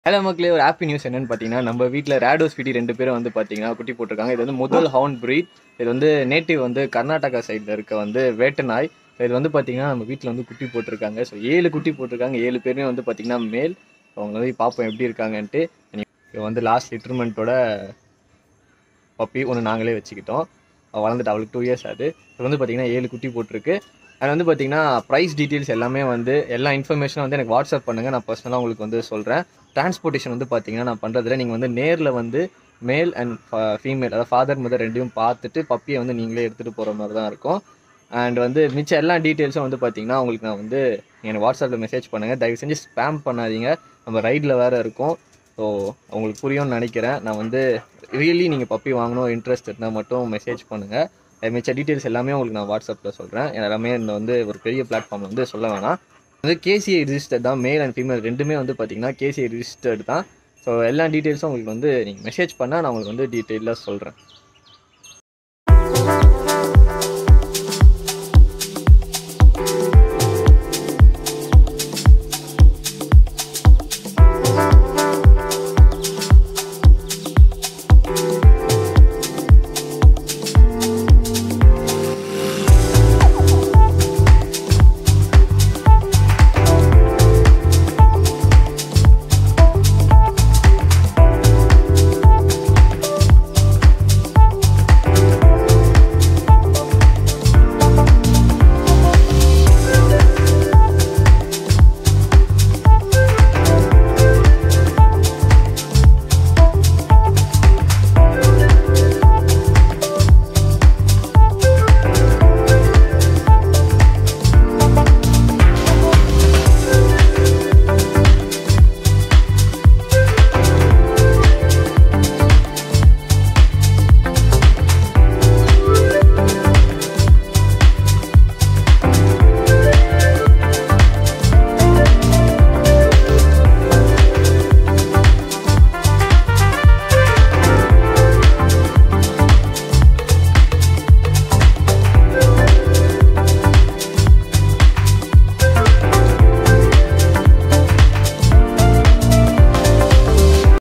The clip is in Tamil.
ஹலோ மக்களே ஒரு ஹாப்பி நியூஸ் என்னன்னு பார்த்தீங்கன்னா நம்ம வீட்டில் ரேடோஸ் பிடி ரெண்டு பேரும் வந்து பார்த்தீங்கன்னா குட்டி போட்டிருக்காங்க இது வந்து முதல் ஹவுண்ட் breed இது வந்து நேட்டிவ் வந்து கர்நாடகா சைடில் இருக்க வந்து வேட்டு நாய் இது வந்து பார்த்தீங்கன்னா நம்ம வீட்டில் வந்து குட்டி போட்டிருக்காங்க ஸோ ஏழு குட்டி போட்டிருக்காங்க ஏழு பேருமே வந்து பார்த்தீங்கன்னா மேல் அவங்க வந்து பார்ப்போம் எப்படி இருக்காங்கன்ட்டு இது வந்து லாஸ்ட் லிட்டர்மெண்ட்டோட பப்பி ஒன்று நாங்களே வச்சுக்கிட்டோம் அவள் வளர்ந்துட்டு அவளுக்கு டூ இயர்ஸ் ஆகுது இது வந்து பார்த்தீங்கன்னா ஏழு குட்டி போட்டிருக்கு அது வந்து பார்த்தீங்கன்னா ப்ரைஸ் டீட்டெயில்ஸ் எல்லாமே வந்து எல்லா இன்ஃபர்மேஷனும் வந்து எனக்கு வாட்ஸ்அப் பண்ணுங்கள் நான் பர்சனலாக உங்களுக்கு வந்து சொல்கிறேன் டிரான்ஸ்போர்ட்டேஷன் வந்து பார்த்தீங்கன்னா நான் பண்ணுறதுல நீங்கள் வந்து நேரில் வந்து மேல் அண்ட் ஃபீமேல் அதாவது ஃபாதர் மதர் ரெண்டையும் பார்த்துட்டு பப்பியை வந்து நீங்களே எடுத்துகிட்டு போகிற மாதிரி தான் இருக்கும் அண்ட் வந்து மிச்ச எல்லா டீட்டெயில்ஸும் வந்து பார்த்தீங்கன்னா உங்களுக்கு நான் வந்து எனக்கு வாட்ஸ்அப்பில் மெசேஜ் பண்ணுங்கள் தயவு செஞ்சு ஸ்பேம் பண்ணாதீங்க நம்ம ரைடில் வேறு இருக்கோம் ஸோ உங்களுக்கு புரியும்னு நினைக்கிறேன் நான் வந்து ரியலி நீங்கள் பப்பி வாங்கணும் இன்ட்ரெஸ்ட் இருந்தால் மட்டும் மெசேஜ் பண்ணுங்கள் மிச்ச டீட்டெயில்ஸ் எல்லாமே உங்களுக்கு நான் வாட்ஸ்அப்பில் சொல்கிறேன் எல்லாமே இந்த வந்து ஒரு பெரிய பிளாட்ஃபார்மில் வந்து சொல்ல வேணாம் வந்து கேசிஐ ரிஜிஸ்டர் தான் மேல் அண்ட் ஃபீமேல் ரெண்டுமே வந்து பார்த்தீங்கன்னா கேசிஐ ரிஜிஸ்டர்டு தான் ஸோ எல்லா டீட்டெயில்ஸும் உங்களுக்கு வந்து நீங்கள் மெசேஜ் பண்ணால் நான் உங்களுக்கு வந்து டீட்டெயிலாக சொல்கிறேன்